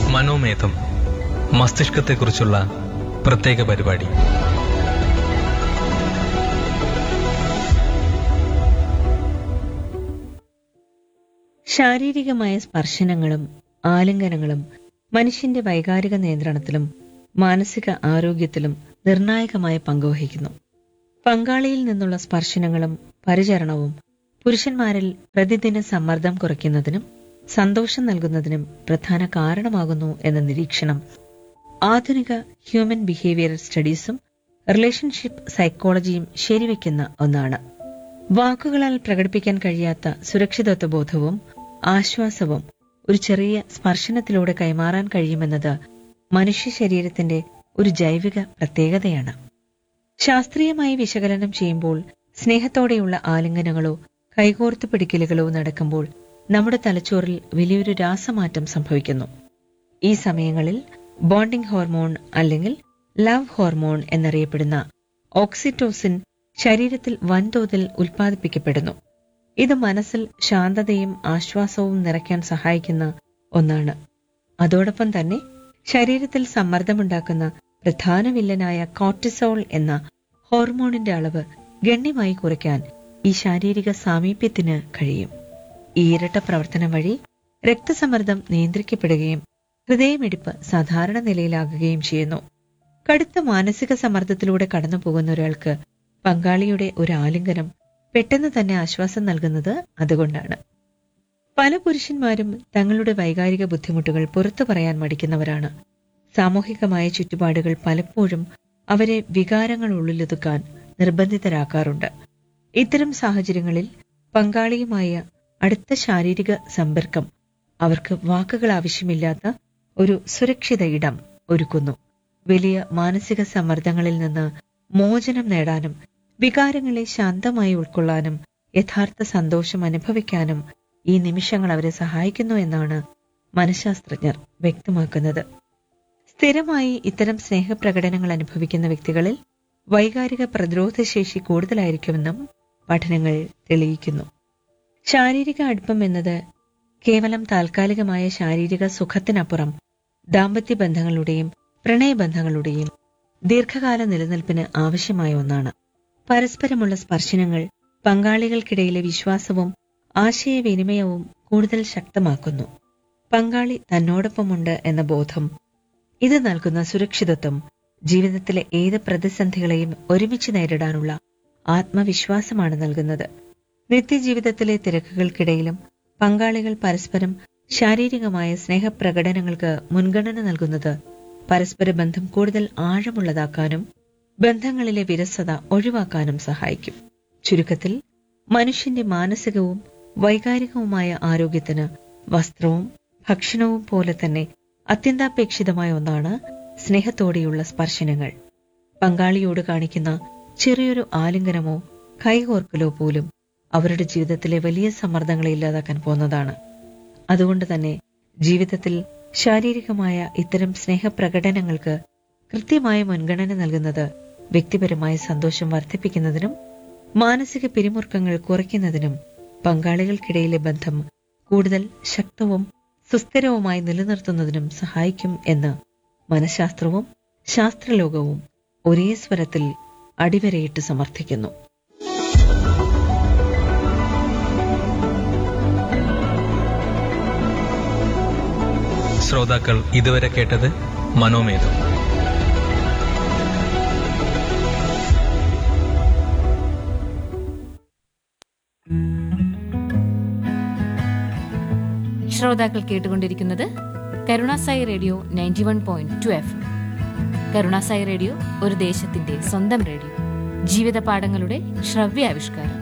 മനോമേധം മസ്തിഷ്കത്തെക്കുറിച്ചുള്ള പ്രത്യേക പരിപാടി ശാരീരികമായ സ്പർശനങ്ങളും ആലിംഗനങ്ങളും മനുഷ്യന്റെ വൈകാരിക നിയന്ത്രണത്തിലും മാനസിക ആരോഗ്യത്തിലും നിർണായകമായ പങ്കുവഹിക്കുന്നു പങ്കാളിയിൽ നിന്നുള്ള സ്പർശനങ്ങളും പരിചരണവും പുരുഷന്മാരിൽ പ്രതിദിന സമ്മർദ്ദം കുറയ്ക്കുന്നതിനും സന്തോഷം നൽകുന്നതിനും പ്രധാന കാരണമാകുന്നു എന്ന നിരീക്ഷണം ആധുനിക ഹ്യൂമൻ ബിഹേവിയർ സ്റ്റഡീസും റിലേഷൻഷിപ്പ് സൈക്കോളജിയും ശരിവെക്കുന്ന ഒന്നാണ് വാക്കുകളാൽ പ്രകടിപ്പിക്കാൻ കഴിയാത്ത സുരക്ഷിതത്വ ബോധവും ആശ്വാസവും ഒരു ചെറിയ സ്പർശനത്തിലൂടെ കൈമാറാൻ കഴിയുമെന്നത് മനുഷ്യ ശരീരത്തിന്റെ ഒരു ജൈവിക പ്രത്യേകതയാണ് ശാസ്ത്രീയമായി വിശകലനം ചെയ്യുമ്പോൾ സ്നേഹത്തോടെയുള്ള ആലിംഗനങ്ങളോ കൈകോർത്ത് പിടിക്കലുകളോ നടക്കുമ്പോൾ നമ്മുടെ തലച്ചോറിൽ വലിയൊരു രാസമാറ്റം സംഭവിക്കുന്നു ഈ സമയങ്ങളിൽ ബോണ്ടിംഗ് ഹോർമോൺ അല്ലെങ്കിൽ ലവ് ഹോർമോൺ എന്നറിയപ്പെടുന്ന ഓക്സിറ്റോസിൻ ശരീരത്തിൽ വൻതോതിൽ ഉൽപ്പാദിപ്പിക്കപ്പെടുന്നു ഇത് മനസ്സിൽ ശാന്തതയും ആശ്വാസവും നിറയ്ക്കാൻ സഹായിക്കുന്ന ഒന്നാണ് അതോടൊപ്പം തന്നെ ശരീരത്തിൽ സമ്മർദ്ദമുണ്ടാക്കുന്ന പ്രധാന വില്ലനായ കോർട്ടിസോൾ എന്ന ഹോർമോണിന്റെ അളവ് ഗണ്യമായി കുറയ്ക്കാൻ ഈ ശാരീരിക സാമീപ്യത്തിന് കഴിയും ഈ ഇരട്ട പ്രവർത്തനം വഴി രക്തസമ്മർദ്ദം നിയന്ത്രിക്കപ്പെടുകയും ഹൃദയമിടിപ്പ് സാധാരണ നിലയിലാകുകയും ചെയ്യുന്നു കടുത്ത മാനസിക സമ്മർദ്ദത്തിലൂടെ കടന്നു പോകുന്ന ഒരാൾക്ക് പങ്കാളിയുടെ ഒരു ആലിംഗനം പെട്ടെന്ന് തന്നെ ആശ്വാസം നൽകുന്നത് അതുകൊണ്ടാണ് പല പുരുഷന്മാരും തങ്ങളുടെ വൈകാരിക ബുദ്ധിമുട്ടുകൾ പുറത്തു പറയാൻ മടിക്കുന്നവരാണ് സാമൂഹികമായ ചുറ്റുപാടുകൾ പലപ്പോഴും അവരെ വികാരങ്ങൾ ഉള്ളിലൊതുക്കാൻ നിർബന്ധിതരാക്കാറുണ്ട് ഇത്തരം സാഹചര്യങ്ങളിൽ പങ്കാളിയുമായ അടുത്ത ശാരീരിക സമ്പർക്കം അവർക്ക് വാക്കുകൾ ആവശ്യമില്ലാത്ത ഒരു സുരക്ഷിത ഇടം ഒരുക്കുന്നു വലിയ മാനസിക സമ്മർദ്ദങ്ങളിൽ നിന്ന് മോചനം നേടാനും വികാരങ്ങളെ ശാന്തമായി ഉൾക്കൊള്ളാനും യഥാർത്ഥ സന്തോഷം അനുഭവിക്കാനും ഈ നിമിഷങ്ങൾ അവരെ സഹായിക്കുന്നു എന്നാണ് മനഃശാസ്ത്രജ്ഞർ വ്യക്തമാക്കുന്നത് സ്ഥിരമായി ഇത്തരം സ്നേഹപ്രകടനങ്ങൾ അനുഭവിക്കുന്ന വ്യക്തികളിൽ വൈകാരിക പ്രതിരോധശേഷി കൂടുതലായിരിക്കുമെന്നും പഠനങ്ങൾ തെളിയിക്കുന്നു ശാരീരിക അടുപ്പം എന്നത് കേവലം താൽക്കാലികമായ ശാരീരിക സുഖത്തിനപ്പുറം ദാമ്പത്യ ബന്ധങ്ങളുടെയും പ്രണയബന്ധങ്ങളുടെയും ദീർഘകാല നിലനിൽപ്പിന് ആവശ്യമായ ഒന്നാണ് പരസ്പരമുള്ള സ്പർശനങ്ങൾ പങ്കാളികൾക്കിടയിലെ വിശ്വാസവും ആശയവിനിമയവും കൂടുതൽ ശക്തമാക്കുന്നു പങ്കാളി തന്നോടൊപ്പമുണ്ട് എന്ന ബോധം ഇത് നൽകുന്ന സുരക്ഷിതത്വം ജീവിതത്തിലെ ഏത് പ്രതിസന്ധികളെയും ഒരുമിച്ച് നേരിടാനുള്ള ആത്മവിശ്വാസമാണ് നൽകുന്നത് നിത്യജീവിതത്തിലെ തിരക്കുകൾക്കിടയിലും പങ്കാളികൾ പരസ്പരം ശാരീരികമായ സ്നേഹപ്രകടനങ്ങൾക്ക് മുൻഗണന നൽകുന്നത് പരസ്പര ബന്ധം കൂടുതൽ ആഴമുള്ളതാക്കാനും ബന്ധങ്ങളിലെ വിരസത ഒഴിവാക്കാനും സഹായിക്കും ചുരുക്കത്തിൽ മനുഷ്യന്റെ മാനസികവും വൈകാരികവുമായ ആരോഗ്യത്തിന് വസ്ത്രവും ഭക്ഷണവും പോലെ തന്നെ അത്യന്താപേക്ഷിതമായ ഒന്നാണ് സ്നേഹത്തോടെയുള്ള സ്പർശനങ്ങൾ പങ്കാളിയോട് കാണിക്കുന്ന ചെറിയൊരു ആലിംഗനമോ കൈകോർക്കലോ പോലും അവരുടെ ജീവിതത്തിലെ വലിയ സമ്മർദ്ദങ്ങളെ ഇല്ലാതാക്കാൻ പോകുന്നതാണ് അതുകൊണ്ട് തന്നെ ജീവിതത്തിൽ ശാരീരികമായ ഇത്തരം സ്നേഹപ്രകടനങ്ങൾക്ക് കൃത്യമായ മുൻഗണന നൽകുന്നത് വ്യക്തിപരമായ സന്തോഷം വർദ്ധിപ്പിക്കുന്നതിനും മാനസിക പിരിമുറുക്കങ്ങൾ കുറയ്ക്കുന്നതിനും പങ്കാളികൾക്കിടയിലെ ബന്ധം കൂടുതൽ ശക്തവും സുസ്ഥിരവുമായി നിലനിർത്തുന്നതിനും സഹായിക്കും എന്ന് മനഃശാസ്ത്രവും ശാസ്ത്രലോകവും ഒരേ സ്വരത്തിൽ അടിവരയിട്ട് സമർത്ഥിക്കുന്നു ശ്രോതാക്കൾ ഇതുവരെ കേട്ടത് മനോമേധം ശ്രോതാക്കൾ കേട്ടുകൊണ്ടിരിക്കുന്നത് Karunasai radio ninety one point two F Karunasai radio ഒരു ദേശത്തിന്റെ സ്വന്തം റേഡിയോ ജീവിത പാഠങ്ങളുടെ ശ്രവ്യാവിഷ്കാരം